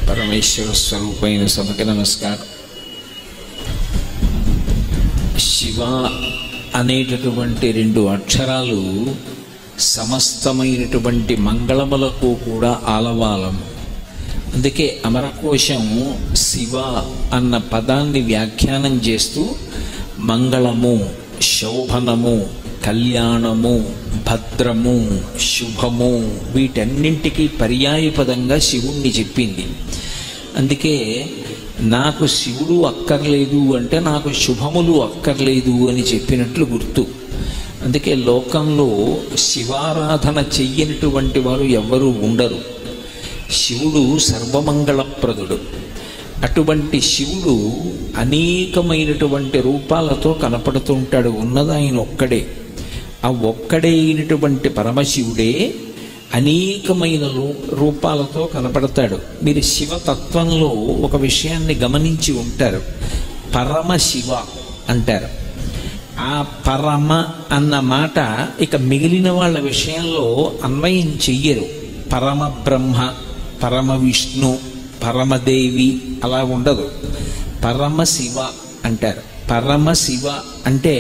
పరమేశ్వర స్వరూపైన సభకి నమస్కారం శివ అనేటటువంటి రెండు అక్షరాలు సమస్తమైనటువంటి మంగళములకు కూడా ఆలవాలం అందుకే అమరకోశం శివ అన్న పదాన్ని వ్యాఖ్యానం చేస్తూ మంగళము శోభనము కళ్యాణము భద్రము శుభము వీటన్నింటికి పర్యాయపదంగా శివుణ్ణి చెప్పింది అందుకే నాకు శివుడు అక్కర్లేదు అంటే నాకు శుభములు అక్కర్లేదు అని చెప్పినట్లు గుర్తు అందుకే లోకంలో శివారాధన చెయ్యనటువంటి వారు ఎవ్వరూ ఉండరు శివుడు సర్వమంగళప్రదుడు అటువంటి శివుడు అనేకమైనటువంటి రూపాలతో కనపడుతూ ఉంటాడు ఉన్నది ఆయన ఒక్కడే ఆ ఒక్కడే అయినటువంటి పరమశివుడే అనేకమైన రూ- రూపాలతో కనపడతాడు మీరు శివతత్వంలో ఒక విషయాన్ని గమనించి ఉంటారు పరమశివ అంటారు ఆ పరమ అన్న మాట ఇక మిగిలిన వాళ్ళ విషయంలో అన్వయం చెయ్యరు పరమ బ్రహ్మ పరమ విష్ణు పరమదేవి అలా ఉండదు పరమశివ అంటారు పరమశివ అంటే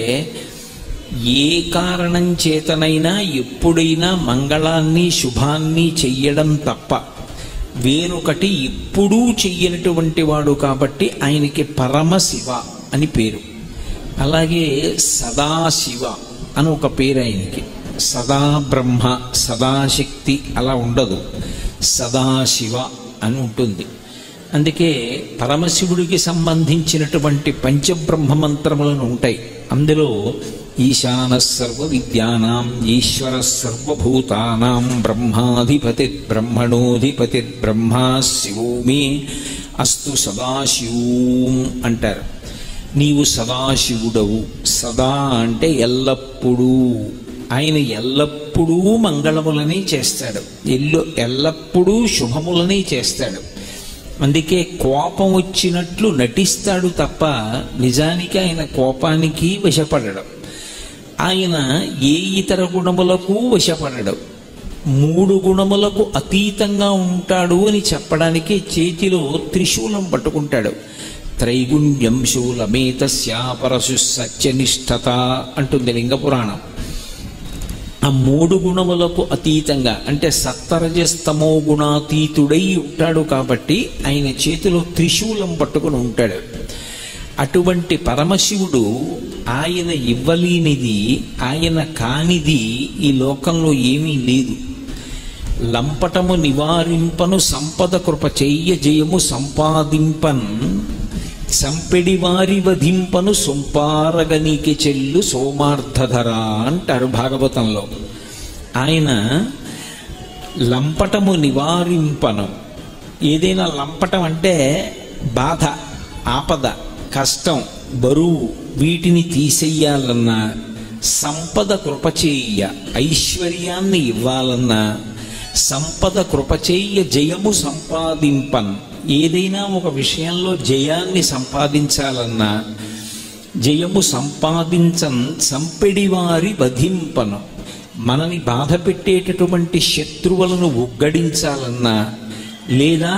ఏ కారణం చేతనైనా ఎప్పుడైనా మంగళాన్ని శుభాన్ని చెయ్యడం తప్ప వేరొకటి ఎప్పుడూ చెయ్యనటువంటి వాడు కాబట్టి ఆయనకి పరమశివ అని పేరు అలాగే సదాశివ అని ఒక పేరు ఆయనకి సదా బ్రహ్మ సదాశక్తి అలా ఉండదు సదాశివ అని ఉంటుంది అందుకే పరమశివుడికి సంబంధించినటువంటి పంచబ్రహ్మ మంత్రములను ఉంటాయి అందులో ఈశాన సర్వ విద్యానాం ఈశ్వర సర్వభూతానాం బ్రహ్మాధిపతి బ్రహ్మణోధిపతి బ్రహ్మా శివో మే అస్తు సదాశివూం అంటారు నీవు సదాశివుడవు సదా అంటే ఎల్లప్పుడూ ఆయన ఎల్లప్పుడూ మంగళములనే చేస్తాడు ఎల్లు ఎల్లప్పుడూ శుభములనే చేస్తాడు అందుకే కోపం వచ్చినట్లు నటిస్తాడు తప్ప నిజానికి ఆయన కోపానికి వశపడడం ఆయన ఏ ఇతర గుణములకు వశపడడు మూడు గుణములకు అతీతంగా ఉంటాడు అని చెప్పడానికి చేతిలో త్రిశూలం పట్టుకుంటాడు త్రైగుణ్యం శూలమేతస్యా పరశు సత్యనిష్టత అంటుంది లింగపురాణం ఆ మూడు గుణములకు అతీతంగా అంటే సత్తరజస్తమో గుణాతీతుడై ఉంటాడు కాబట్టి ఆయన చేతిలో త్రిశూలం పట్టుకుని ఉంటాడు అటువంటి పరమశివుడు ఆయన ఇవ్వలేనిది ఆయన కానిది ఈ లోకంలో ఏమీ లేదు లంపటము నివారింపను సంపద కృప చెయ్య జయము సంపాదింపన్ సంపెడి వారి వధింపను సొంపారగనికి చెల్లు సోమార్థధర అంటారు భాగవతంలో ఆయన లంపటము నివారింపను ఏదైనా లంపటం అంటే బాధ ఆపద కష్టం బరువు వీటిని తీసేయాలన్నా సంపద కృపచేయ ఐశ్వర్యాన్ని ఇవ్వాలన్నా సంపద కృపచేయ జయము సంపాదింపన్ ఏదైనా ఒక విషయంలో జయాన్ని సంపాదించాలన్నా జయము సంపాదించన్ సంపెడివారి వధింపను మనని బాధ పెట్టేటటువంటి శత్రువులను ఉగ్గడించాలన్నా లేదా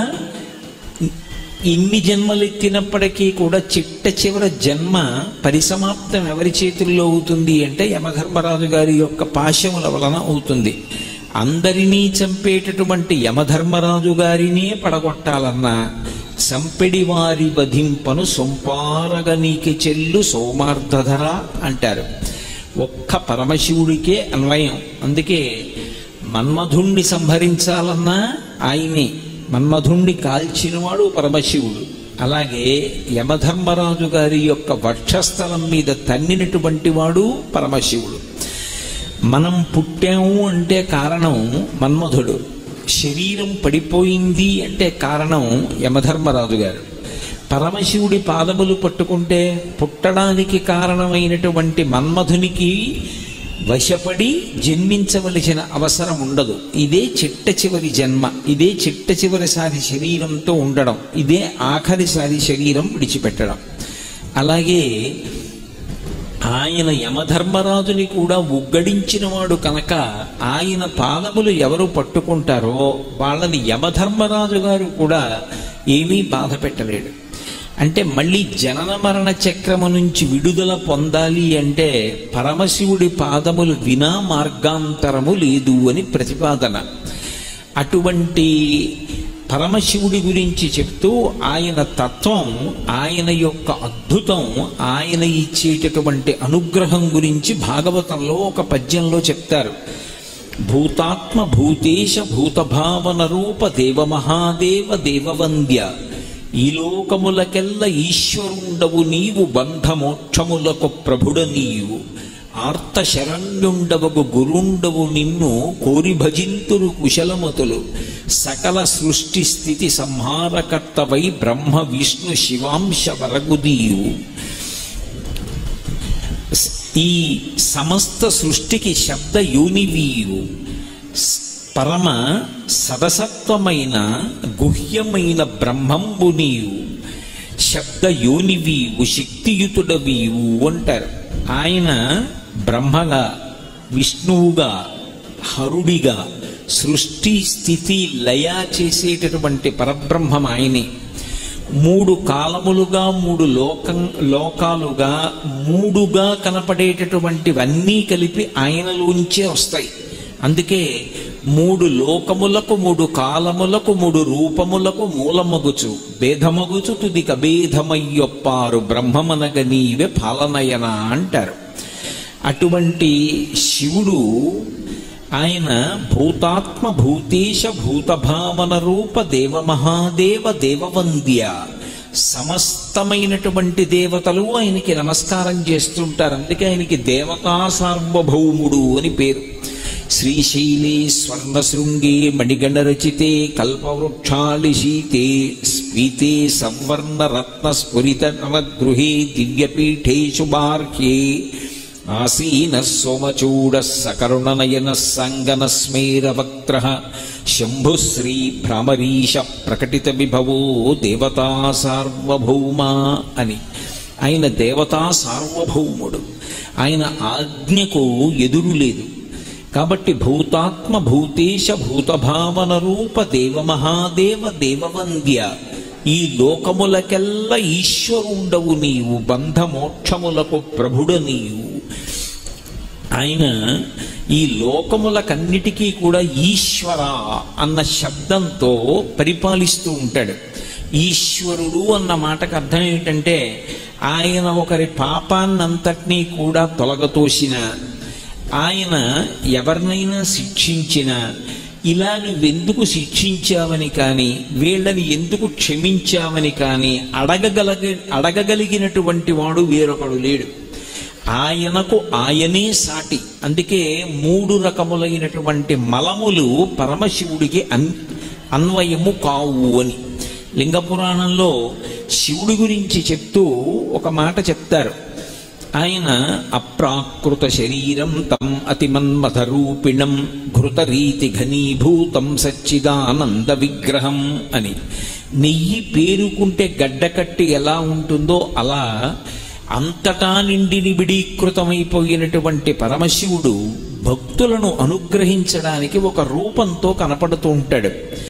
ఇన్ని జన్మలెత్తినప్పటికీ కూడా చిట్ట చివర జన్మ పరిసమాప్తం ఎవరి చేతుల్లో అవుతుంది అంటే యమధర్మరాజు గారి యొక్క పాశముల వలన అవుతుంది అందరినీ చంపేటటువంటి యమధర్మరాజు గారినే పడగొట్టాలన్నా సంపెడి వారి వధింపను సొంపారగ నీకి చెల్లు సోమార్థధర అంటారు ఒక్క పరమశివుడికే అన్వయం అందుకే మన్మధుణ్ణి సంహరించాలన్నా ఆయనే మన్మధుణ్ణి కాల్చినవాడు పరమశివుడు అలాగే యమధర్మరాజు గారి యొక్క వక్షస్థలం మీద తన్నినటువంటి వాడు పరమశివుడు మనం పుట్టాము అంటే కారణం మన్మధుడు శరీరం పడిపోయింది అంటే కారణం యమధర్మరాజు గారు పరమశివుడి పాదములు పట్టుకుంటే పుట్టడానికి కారణమైనటువంటి మన్మధునికి వశపడి జన్మించవలసిన అవసరం ఉండదు ఇదే చిట్ట చివరి జన్మ ఇదే చిట్ట చివరిసారి శరీరంతో ఉండడం ఇదే ఆఖరిసారి శరీరం విడిచిపెట్టడం అలాగే ఆయన యమధర్మరాజుని కూడా ఉగ్గడించినవాడు కనుక ఆయన పాదములు ఎవరు పట్టుకుంటారో వాళ్ళని యమధర్మరాజు గారు కూడా ఏమీ బాధ పెట్టలేడు అంటే మళ్ళీ జనన మరణ చక్రము నుంచి విడుదల పొందాలి అంటే పరమశివుడి పాదములు వినా మార్గాంతరము లేదు అని ప్రతిపాదన అటువంటి పరమశివుడి గురించి చెప్తూ ఆయన తత్వం ఆయన యొక్క అద్భుతం ఆయన ఇచ్చేటటువంటి అనుగ్రహం గురించి భాగవతంలో ఒక పద్యంలో చెప్తారు భూతాత్మ భూతేశ భూతభావన రూప దేవ మహాదేవ దేవవంద్య ఈ లోకములకెల్ల ఈశ్వరుండవు నీవు బంధమోక్షములకు ప్రభుడ నీవు ఆర్త శరణ్యుండవగు గురుండవు నిన్ను కోరి భజింతురు కుశలమతులు సకల సృష్టి స్థితి సంహారకర్తవై బ్రహ్మ విష్ణు శివాంశ వరగుదీయు ఈ సమస్త సృష్టికి శబ్ద యోనివీయు పరమ సదసత్వమైన గుహ్యమైన బ్రహ్మంబు నీవు శబ్ద యోనివీవు శక్తియుతుడవీవు అంటారు ఆయన బ్రహ్మగా విష్ణువుగా హరుడిగా సృష్టి స్థితి లయ చేసేటటువంటి పరబ్రహ్మం ఆయనే మూడు కాలములుగా మూడు లోకం లోకాలుగా మూడుగా కనపడేటటువంటివన్నీ కలిపి ఆయనలోంచే వస్తాయి అందుకే మూడు లోకములకు మూడు కాలములకు మూడు రూపములకు మూలమగుచు భేదమగుచు తుది కభేదమయ్యొప్పారు బ్రహ్మమనగ నీవే పాలనయన అంటారు అటువంటి శివుడు ఆయన భూతాత్మ భూతేశ భూతభావన రూప దేవ మహాదేవ దేవవంద్య సమస్తమైనటువంటి దేవతలు ఆయనకి నమస్కారం చేస్తుంటారు అందుకే ఆయనకి దేవతా సార్వభౌముడు అని పేరు శ్రీశైలే స్వర్ణశృంగే మణిగణరచితే కల్పవృక్షాళిశీతే స్ఫీతే సవర్ణ రత్న స్ఫురిత నవగృహే దివ్యపీఠే శుభార్హ్యే ఆసీన సోమచూడ సకరుణనయన సంగన స్మేరవక్త్ర శంభుశ్రీ భ్రమరీశ ప్రకటిత విభవో దేవతా సార్వభౌమ అని ఆయన దేవతా సార్వభౌముడు ఆయన ఆజ్ఞకు ఎదురు లేదు కాబట్టి భూతాత్మ భూతేశ భూతభావన రూప దేవ మహాదేవ దేవవంద్య ఈ లోకములకెల్ల ఈశ్వరుండవు నీవు బంధమోక్షములకు ప్రభుడ నీవు ఆయన ఈ లోకములకన్నిటికీ కూడా ఈశ్వర అన్న శబ్దంతో పరిపాలిస్తూ ఉంటాడు ఈశ్వరుడు అన్న మాటకు అర్థం ఏమిటంటే ఆయన ఒకరి పాపాన్నంతటినీ కూడా తొలగతోసిన ఆయన ఎవరినైనా శిక్షించిన ఇలా నువ్వెందుకు శిక్షించావని కానీ వీళ్ళని ఎందుకు క్షమించావని కానీ అడగగలగ అడగగలిగినటువంటి వాడు వేరొకడు లేడు ఆయనకు ఆయనే సాటి అందుకే మూడు రకములైనటువంటి మలములు పరమశివుడికి అన్ అన్వయము కావు అని లింగ పురాణంలో శివుడి గురించి చెప్తూ ఒక మాట చెప్తారు ఆయన అప్రాకృత శరీరం తం అతిమన్మథరూపిణం ఘృతరీతి ఘనీభూతం సచ్చిదానంద విగ్రహం అని నెయ్యి పేరుకుంటే గడ్డకట్టి ఎలా ఉంటుందో అలా అంతటా నిండి నిబిడీకృతమైపోయినటువంటి పరమశివుడు భక్తులను అనుగ్రహించడానికి ఒక రూపంతో కనపడుతూ ఉంటాడు